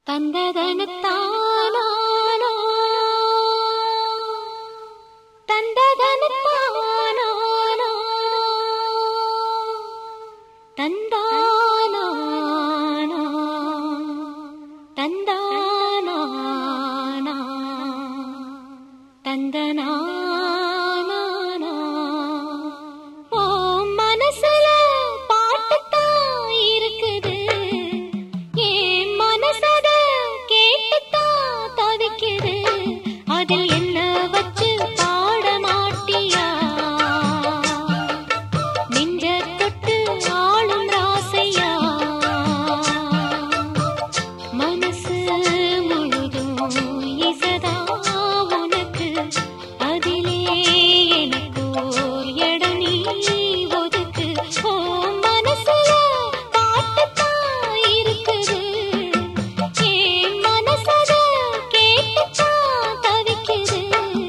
தந்ததனத்தானா தந்ததனத்தானா தந்தானா தந்தானா தந்தனா ஓ மனசுல பாட்டுத்தான் இருக்குது என் மனசத கேட்டுத்தான் தவிக்குது அதில் என்ன வச்சு பாட மாட்டியா நெஞ்ச தொட்டு ஆளும் ராசையா மனசு முழுதும் இசதா உனக்கு அதிலே எனக்கு ஓர் இடம் நீ ஒதுக்கு ஓ மனசுல பாட்டுத்தான் இருக்குது என் மனசத கேட்டுத்தான் தவிக்குது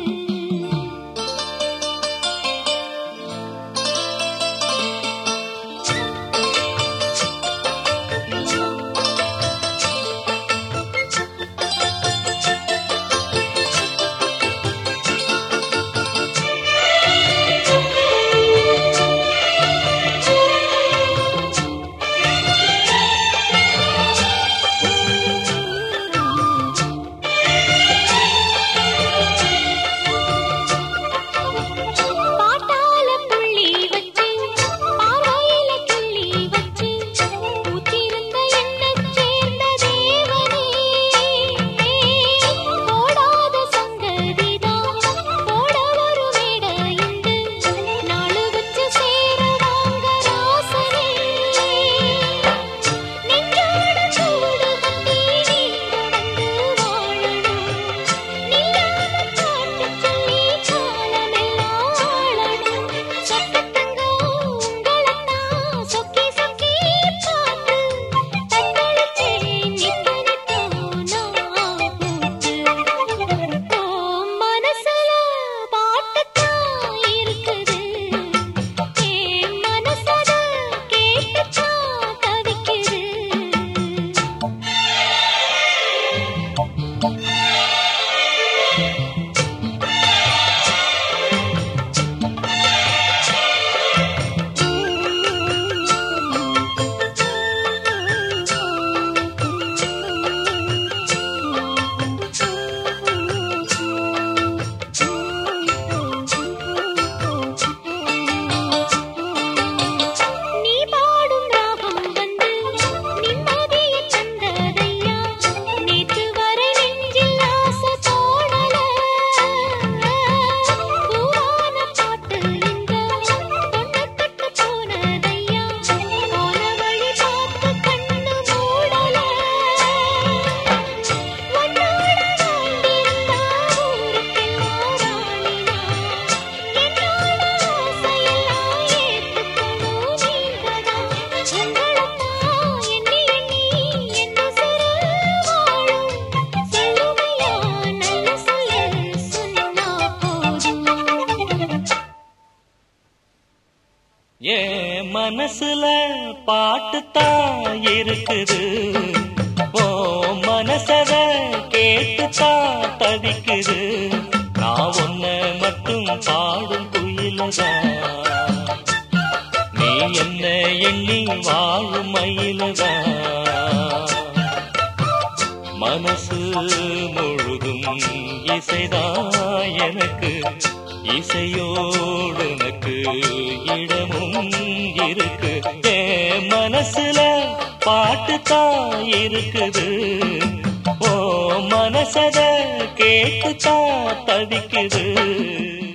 பாட்டால புள்ளி வச்சு பார்வையில கிள்ளி வச்சு ஊத்திருந்த எண்ணெய் சேர்ந்த தேவனே போடாத சங்கதிதான் போட ஒரு மேடையுண்டு நாளு வச்சு சேருவாங்க ராசனே நெஞ்சோட சூடு கட்டி நீ தொடர்ந்து வாழணும் நில்லாம பாட்டு சொல்லி காலமெல்லாம் ஆளணும் சொக்கத்தங்க உங்களத்தான் சொக்கி சொக்கி பார்த்து தத்தளிச்சே நித்து நித்து நான் பூத்து ஓ மனசுல பாட்டுத்தான் இருக்குது என் மனசத கேட்டுத்தான் தவிக்குது நீ பாடும் ராகம் வந்து நிம்மதிய தந்ததையா நேத்து வரை நெஞ்சில் ஆசை தோணல பூவான பாட்டு இந்த பொண்ணு தொட்டு போனதையா போன வழி பார்த்து கண்ணு மூடல உன்னோட வாழ்ந்திருந்தா ஊருக்கெல்லாம் ராணியா என்னோட ஆசையெல்லாம் ஏத்துக்கணும் நீங்கதான் உங்களைத்தான் எண்ணி எண்ணி என்ன சிறு வாழும் சொல்லுமையா நல்ல சொல்ல சொன்னா போதும் என் மனசுல பாட்டுத்தான் இருக்குது ஓ மனசத கேட்டுத்தான் தவிக்குது நான் ஒன்ன மட்டும் பாடும் குயிலதான் நீ என்ன எண்ணி வாழும் மயிலதான் மனசு முழுதும் இசைதான் எனக்கு இசையோடு எனக்கு இடமும் இருக்கு என் மனசுல பாட்டுத்தான் இருக்குது ஓ மனசத கேட்டுத்தான் தவிக்குது